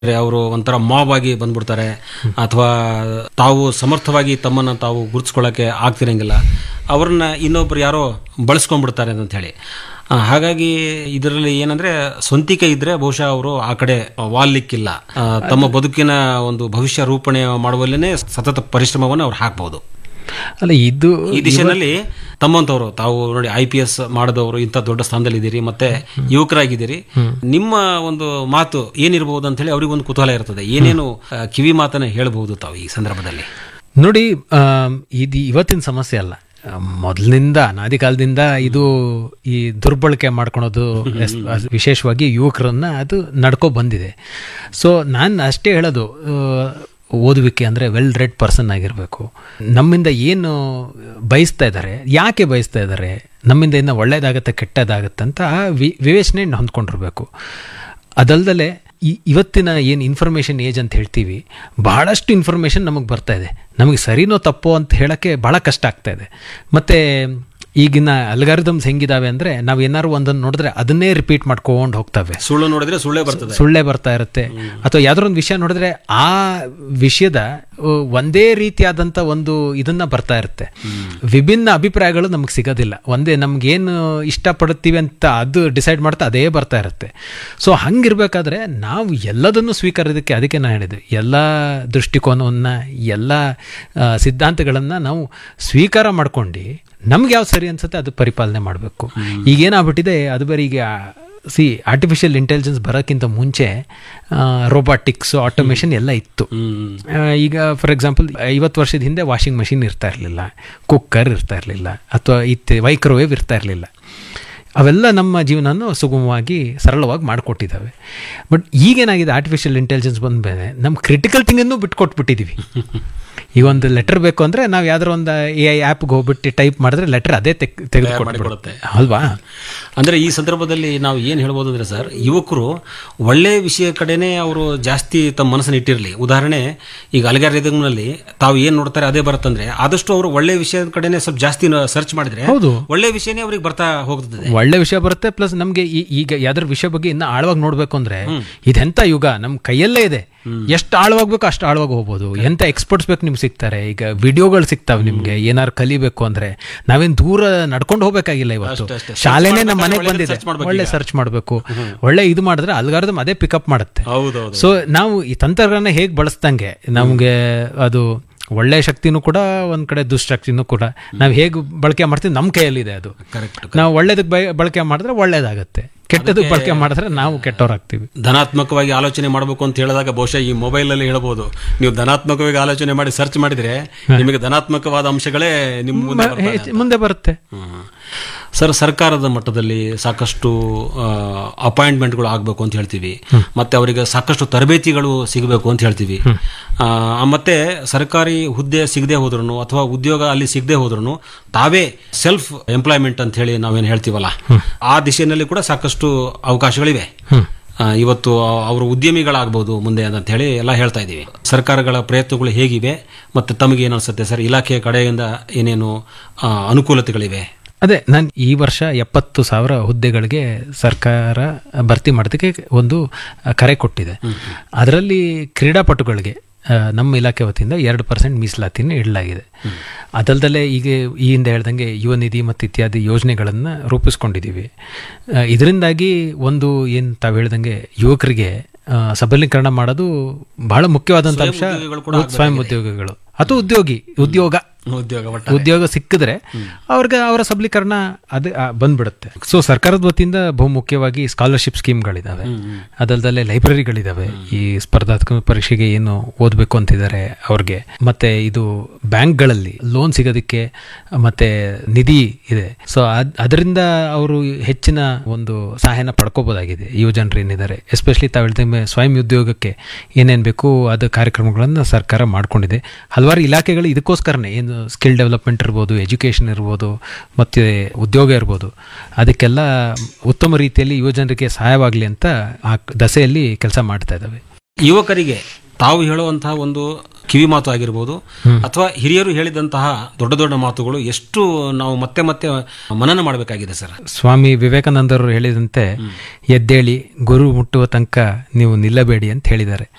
ಅವರು ಒಂಥರ ಮಾಬ್ ಆಗಿ ಬಂದ್ಬಿಡ್ತಾರೆ ಅಥವಾ ತಾವು ಸಮರ್ಥವಾಗಿ ತಮ್ಮನ್ನ ತಾವು ಗುರುತಿಸ್ಕೊಳ್ಳೋಕೆ ಆಗ್ತಿರಂಗಿಲ್ಲ ಅವ್ರನ್ನ ಇನ್ನೊಬ್ರು ಯಾರೋ ಬಳಸ್ಕೊಂಡ್ಬಿಡ್ತಾರೆ ಅಂತ ಹೇಳಿ ಆ, ಹಾಗಾಗಿ ಇದರಲ್ಲಿ ಏನಂದ್ರೆ ಸ್ವಂತಿಕೆ ಇದ್ರೆ ಬಹುಶಃ ಅವರು ಆ ಕಡೆ ವಾಲ್ಲಿಕ್ಕಿಲ್ಲ ಆ, ತಮ್ಮ ಬದುಕಿನ ಒಂದು ಭವಿಷ್ಯ ರೂಪಣೆ ಮಾಡುವಲ್ಲೇನೆ ಸತತ ಪರಿಶ್ರಮವನ್ನು ಅವ್ರು ಹಾಕ್ಬಹುದು ಅಲ್ಲ ಇದು ಈ ದಿಶೆನಲ್ಲಿ ತಮ್ಮಂತವರು ತಾವು ನೋಡಿ ಐ ಪಿ ಎಸ್ ಮಾಡಿದವರು ಇಂಥ ದೊಡ್ಡ ಸ್ಥಾನದಲ್ಲಿ ಇದ್ದೀರಿ ಮತ್ತೆ ಯುವಕರಾಗಿದ್ದೀರಿ ನಿಮ್ಮ ಒಂದು ಮಾತು ಏನಿರಬಹುದು ಅಂತ ಹೇಳಿ ಅವ್ರಿಗೆ ಒಂದು ಕುತೂಹಲ ಇರ್ತದೆ ಏನೇನು ಆ, ಕಿವಿ ಮಾತನ್ನ ಹೇಳಬಹುದು ತಾವು ಈ ಸಂದರ್ಭದಲ್ಲಿ ನೋಡಿ ಆಮ್, ಇದು ಇವತ್ತಿನ ಸಮಸ್ಯೆ ಅಲ್ಲ ಆ, ಮೊದಲಿನಿಂದ ಅನಾದಿ ಕಾಲದಿಂದ ಇದು ಈ ದುರ್ಬಳಕೆ ಮಾಡ್ಕೊಳೋದು ಎಸ್- ಅಸ್- ವಿಶೇಷವಾಗಿ ಯುವಕರನ್ನ ಅದು ನಡ್ಕೊ ಬಂದಿದೆ ಸೊ ನಾನು ಅಷ್ಟೇ ಹೇಳೋದು ಆ, ಓದುವಿಕೆ ಅಂದರೆ ವೆಲ್ ರೆಡ್ ಪರ್ಸನ್ ಆಗಿರಬೇಕು ನಮ್ಮಿಂದ ಏನು ಬಯಸ್ತಾ ಇದ್ದಾರೆ ಯಾಕೆ ಬಯಸ್ತಾ ಇದ್ದಾರೆ ನಮ್ಮಿಂದ ಇನ್ನು ಒಳ್ಳೇದಾಗತ್ತೆ ಕೆಟ್ಟದಾಗತ್ತೆ ಅಂತ ಆ ವಿ- ವಿವೇಚನೆ ಹೊಂದ್ಕೊಂಡಿರ್ಬೇಕು ಅದಲ್ದಲೆ ಈ ಇವತ್ತಿನ ಏನು ಇನ್ಫಾರ್ಮೇಷನ್ ಏಜ್ ಅಂತ ಹೇಳ್ತೀವಿ ಬಹಳಷ್ಟು ಇನ್ಫಾರ್ಮೇಷನ್ ನಮಗೆ ಬರ್ತಾ ಇದೆ ನಮಗೆ ಸರಿನೋ ತಪ್ಪೋ ಅಂತ ಹೇಳೋಕ್ಕೆ ಭಾಳ ಕಷ್ಟ ಆಗ್ತಾ ಇದೆ ಮತ್ತು ಈಗಿನ ಅಲ್ಗಾರಿದಮ್ಸ್ ಹೆಂಗಿದಾವೆ ಅಂದರೆ ನಾವು ಏನಾದ್ರು ಒಂದನ್ನು ನೋಡಿದ್ರೆ ಅದನ್ನೇ ರಿಪೀಟ್ ಮಾಡ್ಕೊಂಡು ಹೋಗ್ತವೆ ಸುಳ್ಳು ನೋಡಿದ್ರೆ ಸುಳ್ಳೇ ಬರ್ತದೆ ಸುಳ್ಳೇ ಬರ್ತಾ ಇರುತ್ತೆ ಅಥವಾ ಯಾವ್ದಾರ ಒಂದು ವಿಷಯ ನೋಡಿದ್ರೆ ಆ ವಿಷಯದ ಅ, ಒಂದೇ ರೀತಿಯಾದಂಥ ಒಂದು ಇದನ್ನ ಬರ್ತಾ ಇರುತ್ತೆ ವಿಭಿನ್ನ ಅಭಿಪ್ರಾಯಗಳು ನಮಗೆ ಸಿಗೋದಿಲ್ಲ ಒಂದೇ ನಮ್ಗೇನು ಇಷ್ಟಪಡುತ್ತೀವಿ ಅಂತ ಅದು ಡಿಸೈಡ್ ಮಾಡ್ತಾ ಅದೇ ಬರ್ತಾ ಇರುತ್ತೆ ಸೊ ಹಂಗಿರ್ಬೇಕಾದ್ರೆ ನಾವು ಎಲ್ಲದನ್ನು ಸ್ವೀಕರಿಸೋದಕ್ಕೆ ಅದಕ್ಕೆ ನಾನು ಹೇಳಿದೆ ಎಲ್ಲ ದೃಷ್ಟಿಕೋನವನ್ನು ಎಲ್ಲ ಆ, ಸಿದ್ಧಾಂತಗಳನ್ನು ನಾವು ಸ್ವೀಕಾರ ಮಾಡ್ಕೊಂಡು ನಮ್ಗೆ ಯಾವ್ದು ಸರಿ ಅನ್ಸುತ್ತೆ ಅದು ಪರಿಪಾಲನೆ ಮಾಡಬೇಕು ಈಗೇನಾಗ್ಬಿಟ್ಟಿದೆ ಅದು ಬೇರೆ ಈಗ ಸಿ ಆರ್ಟಿಫಿಷಿಯಲ್ ಇಂಟೆಲಿಜೆನ್ಸ್ ಬರೋಕ್ಕಿಂತ ಮುಂಚೆ ರೋಬೋಟಿಕ್ಸ್ ಆಟೋಮೇಷನ್ ಎಲ್ಲ ಇತ್ತು ಹ್ಮ್ ಆ, ಈಗ ಫಾರ್ ಎಕ್ಸಾಂಪಲ್ ಐವತ್ತು ವರ್ಷದ ಹಿಂದೆ ವಾಷಿಂಗ್ ಮಷಿನ್ ಇರ್ತಾ ಇರಲಿಲ್ಲ ಕುಕ್ಕರ್ ಇರ್ತಾ ಇರಲಿಲ್ಲ ಅಥವಾ ಇತ್ತು ಮೈಕ್ರೋವೇವ್ ಇರ್ತಾ ಇರಲಿಲ್ಲ ಅವೆಲ್ಲ ನಮ್ಮ ಜೀವನನ ಸುಗಮವಾಗಿ ಸರಳವಾಗಿ ಮಾಡಿಕೊಟ್ಟಿದ್ದಾವೆ ಬಟ್ ಈಗೇನಾಗಿದೆ ಆರ್ಟಿಫಿಷಿಯಲ್ ಇಂಟೆಲಿಜೆನ್ಸ್ ಬಂದ ಮೇಲೆ ನಮ್ಮ ಕ್ರಿಟಿಕಲ್ ಥಿಂಗನ್ನು ಬಿಟ್ಕೊಟ್ಬಿಟ್ಟಿದ್ದೀವಿ ಈಗ ಒಂದು ಲೆಟರ್ ಬೇಕು ಅಂದರೆ ನಾವು ಯಾವ್ದಾರ ಒಂದು ಎ ಐ ಆ್ಯಪ್ಗೆ ಹೋಗ್ಬಿಟ್ಟು ಟೈಪ್ ಮಾಡಿದ್ರೆ ಲೆಟರ್ ಅದೇ ತೆಗ್ ತೆಗೆದುಕೊಟ್ಬಿಡುತ್ತೆ ಅಲ್ವಾ ಅಂದ್ರೆ ಈ ಸಂದರ್ಭದಲ್ಲಿ ನಾವು ಏನ್ ಹೇಳ್ಬೋದು ಅಂದ್ರೆ ಸರ್ ಯುವಕರು ಒಳ್ಳೆ ವಿಷಯ ಕಡೆನೆ ಅವರು ಜಾಸ್ತಿ ತಮ್ಮ ಮನಸ್ಸನ್ನು ಇಟ್ಟಿರಲಿ ಉದಾಹರಣೆ ಈಗ ಅಲ್ಗಾರಿದಮ್ನಲ್ಲಿ ತಾವು ಏನ್ ನೋಡ್ತಾರೆ ಅದೇ ಬರುತ್ತಂದ್ರೆ ಆದಷ್ಟು ಅವರು ಒಳ್ಳೆ ವಿಷಯದ ಕಡೆನೆ ಸ್ವಲ್ಪ ಜಾಸ್ತಿ ಸರ್ಚ್ ಮಾಡಿದ್ರೆ ಹೌದು ಒಳ್ಳೆ ವಿಷಯನೇ ಅವ್ರಿಗೆ ಬರ್ತಾ ಹೋಗ್ತದೆ ಒಳ್ಳೆ ವಿಷಯ ಬರುತ್ತೆ ಪ್ಲಸ್ ನಮಗೆ ಈಗ ಯಾವ್ದಾರ ವಿಷಯ ಬಗ್ಗೆ ಇನ್ನ ಆಳವಾಗಿ ನೋಡ್ಬೇಕು ಅಂದ್ರೆ ಇದೆಂತ ಯುಗ ನಮ್ಮ ಕೈಯಲ್ಲೇ ಇದೆ ಎಷ್ಟು ಆಳವಾಗಿ ಬೇಕು ಅಷ್ಟು ಆಳವಾಗಿ ಹೋಗ್ಬೋದು ಎಂತ ಎಕ್ಸ್ಪರ್ಟ್ಸ್ ಬೇಕು ನಿಮ್ಗೆ ಸಿಗ್ತಾರೆ ಈಗ ವಿಡಿಯೋಗಳು ಸಿಗ್ತಾವೆ ನಿಮ್ಗೆ ಏನಾರು ಕಲಿಬೇಕು ಅಂದ್ರೆ ನಾವೇನ್ ದೂರ ನಡ್ಕೊಂಡು ಹೋಗ್ಬೇಕಾಗಿಲ್ಲ ಇವತ್ತು ಅಷ್ಟೇ, ಅಷ್ಟೇ. ಶಾಲೆನೇ ನಮ್ಮ ಮನೆಗೆ ಒಳ್ಳೆ ಬಂದಿದೆ search ಮಾಡ್ಬೇಕು ಒಳ್ಳೆ ಸರ್ಚ್ ಮಾಡಬೇಕು ಒಳ್ಳೆ ಇದು ಮಾಡಿದ್ರೆ ಅಲ್ಗಾರದಮ್ ಅದೇ ಪಿಕಪ್ ಮಾಡುತ್ತೆ ಹೌದೌದು ಸೊ ನಾವು ಈ ತಂತ್ರಜ್ಞಾನ ಹೇಗೆ ಬಳಸ್ದಂಗೆ ನಮಗೆ ಅದು ಒಳ್ಳೆ ಶಕ್ತಿನೂ ಕೂಡ ಒಂದ್ ಕಡೆ ದುಷ್ಟಶಕ್ತಿನೂ ಕೂಡ ನಾವು ಹೇಗೆ ಬಳಕೆ ಮಾಡ್ತೀವಿ ನಮ್ಮ ಕೈಯಲ್ಲಿದೆ ಅದು ಕರೆಕ್ಟ್ ನಾವು ಒಳ್ಳೇದಕ್ಕೆ ಬಯ- ಬಳಕೆ ಮಾಡಿದ್ರೆ ಒಳ್ಳೇದಾಗತ್ತೆ ಕೆಟ್ಟದಕ್ಕೆ ಬಳಕೆ ಮಾಡಿದ್ರೆ ನಾವು ಕೆಟ್ಟವರಾಗ್ತೀವಿ ಧನಾತ್ಮಕವಾಗಿ ಆಲೋಚನೆ ಮಾಡಬೇಕು ಅಂತ ಹೇಳಿದಾಗ ಬಹುಶಃ ಈ ಮೊಬೈಲ್ ಅಲ್ಲಿ ಹೇಳ್ಬೋದು ನೀವು ಧನಾತ್ಮಕವಾಗಿ ಆಲೋಚನೆ ಮಾಡಿ ಸರ್ಚ್ ಮಾಡಿದ್ರೆ ನಿಮಗೆ ಧನಾತ್ಮಕವಾದ ಅಂಶಗಳೇ ನಿಮ್ಮ ಮುಂದೆ ಬರ್ತಾವೆ. ಹೆಚ್ಚು- ಮುಂದೆ ಬರುತ್ತೆ ಹ್ಮ್. ಸರ್ ಸರ್ಕಾರದ ಮಟ್ಟದಲ್ಲಿ ಸಾಕಷ್ಟು ಅಪಾಯಿಂಟ್ಮೆಂಟ್ಗಳು ಆಗಬೇಕು ಅಂತ ಹೇಳ್ತೀವಿ ಮತ್ತೆ ಅವರಿಗೆ ಸಾಕಷ್ಟು ತರಬೇತಿಗಳು ಸಿಗಬೇಕು ಅಂತ ಹೇಳ್ತೀವಿ ಆ, ಮತ್ತೆ ಸರ್ಕಾರಿ ಹುದ್ದೆ ಸಿಗದೆ ಹೋದ್ರು ಅಥವಾ ಉದ್ಯೋಗ ಅಲ್ಲಿ ಸಿಗದೆ ಹೋದ್ರು ತಾವೇ ಸೆಲ್ಫ್ ಎಂಪ್ಲಾಯ್ಮೆಂಟ್ ಅಂತ ಹೇಳಿ ನಾವೇನು ಹೇಳ್ತೀವಲ್ಲ ಆ ದಿಶೆಯಲ್ಲಿ ಕೂಡ ಸಾಕಷ್ಟು ಅವಕಾಶಗಳಿವೆ ಆ, ಇವತ್ತು ಅವರು ಉದ್ಯಮಿಗಳಾಗಬಹುದು ಮುಂದೆ ಅಂತ ಹೇಳಿ ಎಲ್ಲ ಹೇಳ್ತಾ ಇದ್ದೀವಿ ಸರ್ಕಾರಗಳ ಪ್ರಯತ್ನಗಳು ಹೇಗಿವೆ ಮತ್ತೆ ತಮಗೆ ಏನು ಅನ್ಸುತ್ತೆ ಸರ್ ಇಲಾಖೆಯ ಕಡೆಯಿಂದ ಏನೇನು ಆ, ಅನುಕೂಲತೆಗಳಿವೆ ಅದೇ ನಾನು ಈ ವರ್ಷ ಎಪ್ಪತ್ತು ಸಾವಿರ ಹುದ್ದೆಗಳಿಗೆ ಸರ್ಕಾರ ಭರ್ತಿ ಮಾಡೋದಕ್ಕೆ ಒಂದು ಕರೆ ಕೊಟ್ಟಿದೆ ಅದರಲ್ಲಿ ಕ್ರೀಡಾಪಟುಗಳಿಗೆ ಆ, ನಮ್ಮ ಇಲಾಖೆ ವತಿಯಿಂದ ಎರಡು ಪರ್ಸೆಂಟ್ ಮೀಸಲಾತಿನ ಇಡಲಾಗಿದೆ ಅದಲ್ದಲ್ಲೇ ಈಗ ಈ ಹಿಂದೆ ಹೇಳ್ದಂಗೆ ಯುವ ನಿಧಿ ಮತ್ತು ಇತ್ಯಾದಿ ಯೋಜನೆಗಳನ್ನು ರೂಪಿಸ್ಕೊಂಡಿದ್ದೀವಿ ಇದರಿಂದಾಗಿ ಒಂದು ಏನು ತಾವು ಹೇಳ್ದಂಗೆ ಯುವಕರಿಗೆ ಆ, ಸಬಲೀಕರಣ ಮಾಡೋದು ಬಹಳ ಮುಖ್ಯವಾದಂಥ ಅಂಶ ಉದ್ಯೋಗಿಗಳು ಕೂಡ ಸ್ವಯಂ ಉದ್ಯೋಗಿಗಳು ಅಥವಾ ಉದ್ಯೋಗಿ ಉದ್ಯೋಗ ಉದ್ಯೋಗ ಒಟ್ಟ ಉದ್ಯೋಗ ಸಿಕ್ಕಿದ್ರೆ ಅವ್ರಿಗೆ ಅವರ ಸಬಲೀಕರಣ ಅದೇ ಆ, ಬಂದ್ಬಿಡುತ್ತೆ ಸೊ ಸರ್ಕಾರದ ವತಿಯಿಂದ ಬಹುಮುಖ್ಯವಾಗಿ ಸ್ಕಾಲರ್ಶಿಪ್ ಸ್ಕೀಮ್ಗಳಿದಾವೆ ಅದಲ್ದಲ್ಲೇ ಲೈಬ್ರರಿಗಳಿದಾವೆ ಈ ಸ್ಪರ್ಧಾತ್ಮಕ ಪರೀಕ್ಷೆಗೆ ಏನು ಓದಬೇಕು ಅಂತಿದ್ದಾರೆ ಅವ್ರಿಗೆ ಮತ್ತೆ ಇದು ಬ್ಯಾಂಕ್ಗಳಲ್ಲಿ ಲೋನ್ ಸಿಗೋದಕ್ಕೆ ಮತ್ತೆ ನಿಧಿ ಇದೆ ಸೊ ಅದರಿಂದ ಅವರು ಹೆಚ್ಚಿನ ಒಂದು ಸಹಾಯನ ಪಡ್ಕೋಬೋದಾಗಿದೆ ಯುವ ಜನರು ಏನಿದ್ದಾರೆ ಎಸ್ಪೆಷಲಿ ತಾವು ಹೇಳ್ದಂಗೆ ಸ್ವಯಂ ಉದ್ಯೋಗಕ್ಕೆ ಏನೇನು ಬೇಕು ಅದು ಕಾರ್ಯಕ್ರಮಗಳನ್ನು ಸರ್ಕಾರ ಮಾಡ್ಕೊಂಡಿದೆ ಹಲವಾರು ಇಲಾಖೆಗಳು ಇದಕ್ಕೋಸ್ಕರನೇ ಏನು ಸ್ಕಿಲ್ ಡೆವಲಪ್ಮೆಂಟ್ ಇರ್ಬೋದು ಎಜುಕೇಷನ್ ಇರ್ಬೋದು ಮತ್ತು ಉದ್ಯೋಗ ಇರ್ಬೋದು ಅದಕ್ಕೆಲ್ಲ ಉತ್ತಮ ರೀತಿಯಲ್ಲಿ ಯುವ ಜನರಿಗೆ ಸಹಾಯವಾಗಲಿ ಅಂತ ಆ ದಸೆಯಲ್ಲಿ ಕೆಲಸ ಮಾಡ್ತಾ ಇದ್ದಾವೆ ಯುವಕರಿಗೆ ತಾವು ಹೇಳುವಂತಹ ಒಂದು ಕಿವಿ ಮಾತು ಆಗಿರ್ಬೋದು ಅಥವಾ ಹಿರಿಯರು ಹೇಳಿದಂತಹ ದೊಡ್ಡ ದೊಡ್ಡ ಮಾತುಗಳು ಎಷ್ಟು ನಾವು ಮತ್ತೆ ಮತ್ತೆ ಮನನ ಮಾಡಬೇಕಾಗಿದೆ ಸರ್ ಸ್ವಾಮಿ ವಿವೇಕಾನಂದರು ಹೇಳಿದಂತೆ ಎದ್ದೇಳಿ ಗುರು ಮುಟ್ಟುವ ತನಕ ನೀವು ನಿಲ್ಲಬೇಡಿ ಅಂತ ಹೇಳಿದ್ದಾರೆ